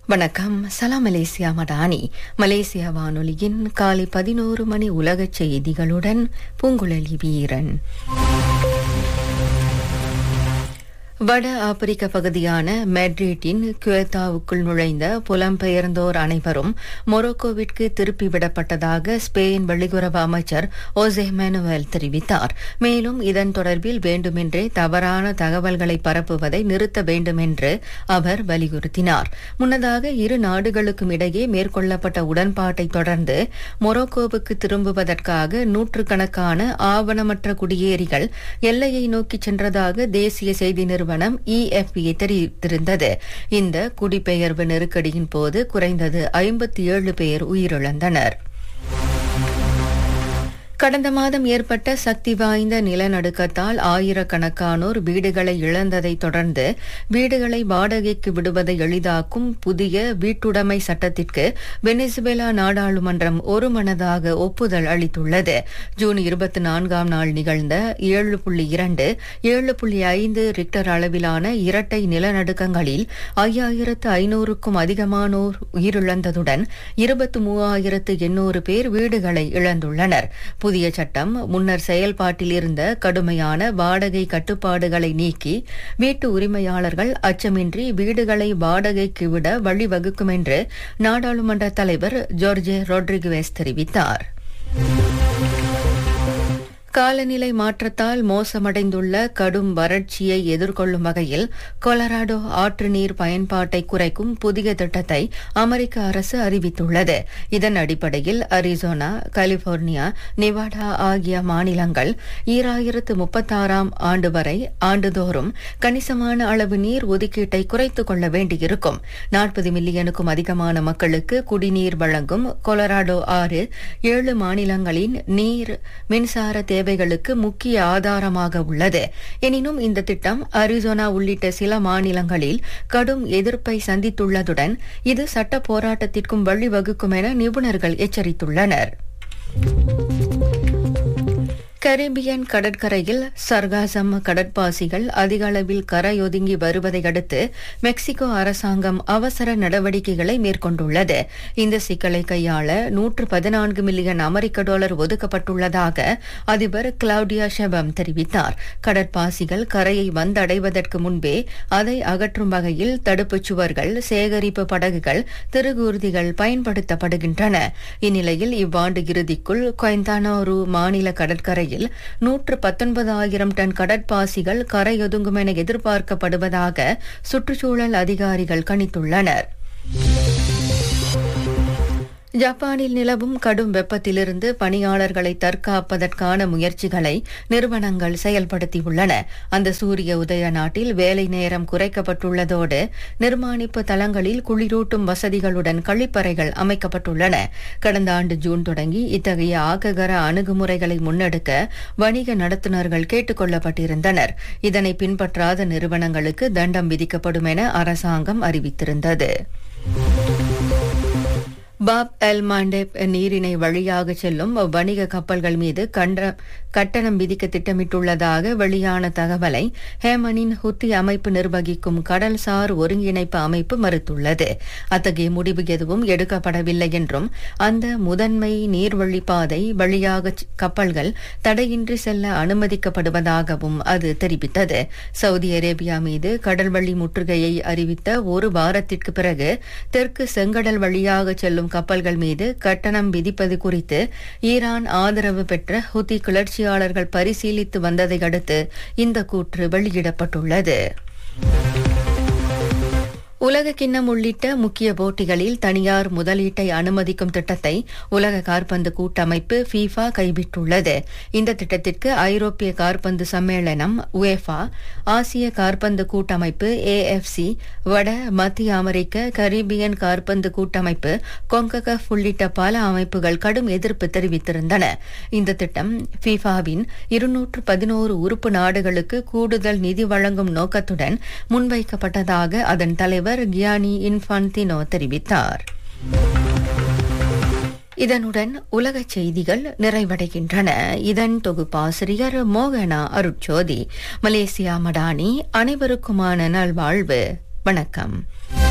வணக்கம் சலாம் Malaysia Madani Malaysia வானொலியின் காலை பதினோரு மணி உலகச் செய்திகளுடன் பூங்குழலி வீரன் வட ஆப்பிரிக்க பகுதியான மெட்ரிட்டின் குவேத்தாவுக்குள் நுழைந்த புலம்பெயர்ந்தோர் அனைவரும் மொரோக்கோவிற்கு திருப்பிவிடப்பட்டதாக ஸ்பெயின் வெளியுறவு அமைச்சர் ஓசே மேனுவேல் தெரிவித்தார் மேலும் இதன் தொடர்பில் வேண்டுமென்றே தவறான தகவல்களை பரப்புவதை நிறுத்த வேண்டும் என்று அவர் வலியுறுத்தினார் முன்னதாக இரு நாடுகளுக்கும் இடையே மேற்கொள்ளப்பட்ட உடன்பாட்டை தொடர்ந்து மொரோக்கோவுக்கு திரும்புவதற்காக நூற்றுக்கணக்கான ஆவணமற்ற குடியேறிகள் எல்லையை நோக்கி சென்றதாக தேசிய செய்தி நிறுவனம் நிறுவனம் இஎஃப்ஏ தெரிவித்திருந்தது இந்த குடிபெயர்வு நெருக்கடியின் போது குறைந்தது ஐம்பத்தி ஏழு பேர் உயிரிழந்தனர் கடந்த மாதம் ஏற்பட்ட சக்தி வாய்ந்த நிலநடுக்கத்தால் ஆயிரக்கணக்கானோர் வீடுகளை இழந்ததை தொடர்ந்து வீடுகளை வாடகைக்கு விடுவதை எளிதாக்கும் புதிய வீட்டுடைமை சட்டத்திற்கு வெனிசுவேலா நாடாளுமன்றம் ஒருமனதாக ஒப்புதல் அளித்துள்ளது ஜூன் இருபத்தி நான்காம் நாள் நிகழ்ந்த ஏழு புள்ளி இரண்டு ஏழு புள்ளி ஐந்து ரிக்டர் அளவிலான இரட்டை நிலநடுக்கங்களில் ஐயாயிரத்து ஐநூறுக்கும் அதிகமானோர் உயிரிழந்ததுடன் இருபத்தி மூவாயிரத்து எண்ணூறு பேர் வீடுகளை இழந்துள்ளனர் புதிய சட்டம் முன்னர் செயல்பாட்டில் இருந்த கடுமையான வாடகை கட்டுப்பாடுகளை நீக்கி வீட்டு உரிமையாளர்கள் அச்சமின்றி வீடுகளை வாடகைக்கு விட வழிவகுக்கும் என்று நாடாளுமன்ற தலைவர் ஜோர்ஜே ரொட்ரிகுவேஸ் தெரிவித்தார் காலநிலை மாற்றத்தால் மோசமடைந்துள்ள கடும் வறட்சியை எதிர்கொள்ளும் வகையில் கொலராடோ ஆற்று நீர் பயன்பாட்டை குறைக்கும் புதிய திட்டத்தை அமெரிக்க அரசு அறிவித்துள்ளது இதன் அடிப்படையில் அரிசோனா கலிபோர்னியா நிவாடா ஆகிய மாநிலங்கள் ஈராயிரத்து முப்பத்தாறாம் ஆண்டு வரை ஆண்டுதோறும் கணிசமான அளவு நீர் ஒதுக்கீட்டை குறைத்துக் கொள்ள வேண்டியிருக்கும் நாற்பது மில்லியனுக்கும் அதிகமான மக்களுக்கு குடிநீர் வழங்கும் கொலராடோ ஆறு ஏழு மாநிலங்களின் நீர் மின்சார தேவை தேவைகளுக்கு முக்கிய ஆதாரமாக உள்ளது எனினும் இந்த திட்டம் அரிசோனா உள்ளிட்ட சில மாநிலங்களில் கடும் எதிர்ப்பை சந்தித்துள்ளதுடன் இது சட்ட போராட்டத்திற்கும் வழிவகுக்கும் என நிபுணர்கள் எச்சரித்துள்ளனர் கரீபியன் கடற்கரையில் சர்காசம் கடற்பாசிகள் அதிக அளவில் கரையொதுங்கி வருவதை அடுத்து மெக்சிகோ அரசாங்கம் அவசர நடவடிக்கைகளை மேற்கொண்டுள்ளது இந்த சிக்கலை கையாள நூற்று பதினான்கு மில்லியன் அமெரிக்க டாலர் ஒதுக்கப்பட்டுள்ளதாக அதிபர் கிளவுடியா ஷெபம் தெரிவித்தார் கடற்பாசிகள் கரையை வந்தடைவதற்கு முன்பே அதை அகற்றும் வகையில் தடுப்புச் சுவர்கள் சேகரிப்பு படகுகள் திருகூர்திகள் பயன்படுத்தப்படுகின்றன இந்நிலையில் இவ்வாண்டு இறுதிக்குள் கொயந்தானோரு மாநில கடற்கரையில் பகுதியில் நூற்று பத்தொன்பதாயிரம் டன் கடற்பாசிகள் கரையொதுங்கும் என எதிர்பார்க்கப்படுவதாக சுற்றுச்சூழல் அதிகாரிகள் கணித்துள்ளனர் ஜப்பானில் நிலவும் கடும் வெப்பத்திலிருந்து பணியாளர்களை தற்காப்பதற்கான முயற்சிகளை நிறுவனங்கள் செயல்படுத்தியுள்ளன அந்த சூரிய உதய நாட்டில் வேலை நேரம் குறைக்கப்பட்டுள்ளதோடு நிர்மாணிப்பு தளங்களில் குளிரூட்டும் வசதிகளுடன் கழிப்பறைகள் அமைக்கப்பட்டுள்ளன கடந்த ஆண்டு ஜூன் தொடங்கி இத்தகைய ஆக்ககர அணுகுமுறைகளை முன்னெடுக்க வணிக நடத்துனர்கள் கேட்டுக் கொள்ளப்பட்டிருந்தனர் இதனை பின்பற்றாத நிறுவனங்களுக்கு தண்டம் விதிக்கப்படும் என அரசாங்கம் அறிவித்திருந்தது பாப் எல் மாண்டேப் நீரிணை வழியாக செல்லும் வணிக கப்பல்கள் மீது கட்டணம் விதிக்க திட்டமிட்டுள்ளதாக வெளியான தகவலை ஹேமனின் ஹுத்தி அமைப்பு நிர்வகிக்கும் கடல்சார் ஒருங்கிணைப்பு அமைப்பு மறுத்துள்ளது அத்தகைய முடிவு எதுவும் எடுக்கப்படவில்லை என்றும் அந்த முதன்மை நீர்வழிப்பாதை வழியாக கப்பல்கள் தடையின்றி செல்ல அனுமதிக்கப்படுவதாகவும் அது தெரிவித்தது சவுதி அரேபியா மீது கடல்வழி முற்றுகையை அறிவித்த ஒரு வாரத்திற்கு பிறகு தெற்கு செங்கடல் வழியாக செல்லும் கப்பல்கள் மீது கட்டணம் விதிப்பது குறித்து ஈரான் ஆதரவு பெற்ற ஹுதி கிளர்ச்சியாளர்கள் பரிசீலித்து வந்ததை அடுத்து இந்த கூற்று வெளியிடப்பட்டுள்ளது உலக கிண்ணம் உள்ளிட்ட முக்கிய போட்டிகளில் தனியார் முதலீட்டை அனுமதிக்கும் திட்டத்தை உலக கார்பந்து கூட்டமைப்பு ஃபீஃபா கைவிட்டுள்ளது இந்த திட்டத்திற்கு ஐரோப்பிய கார்பந்து சம்மேளனம் உஎஃபா ஆசிய கார்பந்து கூட்டமைப்பு ஏஎஃப்சி வட மத்திய அமெரிக்க கரீபியன் கார்பந்து கூட்டமைப்பு கொங்ககஃப் உள்ளிட்ட பல அமைப்புகள் கடும் எதிர்ப்பு தெரிவித்திருந்தன இந்த திட்டம் ஃபீஃபாவின் இருநூற்று பதினோரு உறுப்பு நாடுகளுக்கு கூடுதல் நிதி வழங்கும் நோக்கத்துடன் முன்வைக்கப்பட்டதாக அதன் தலைவர் கியானி இன்ஃபான்டினோ தெரிவித்தார் இதனுடன் உலகச் செய்திகள் நிறைவடைகின்றன இதன் தொகுப்பாசிரியர் மோகனா அருட்சோதி மலேசியா மடானி அனைவருக்குமான நல்வாழ்வு வணக்கம்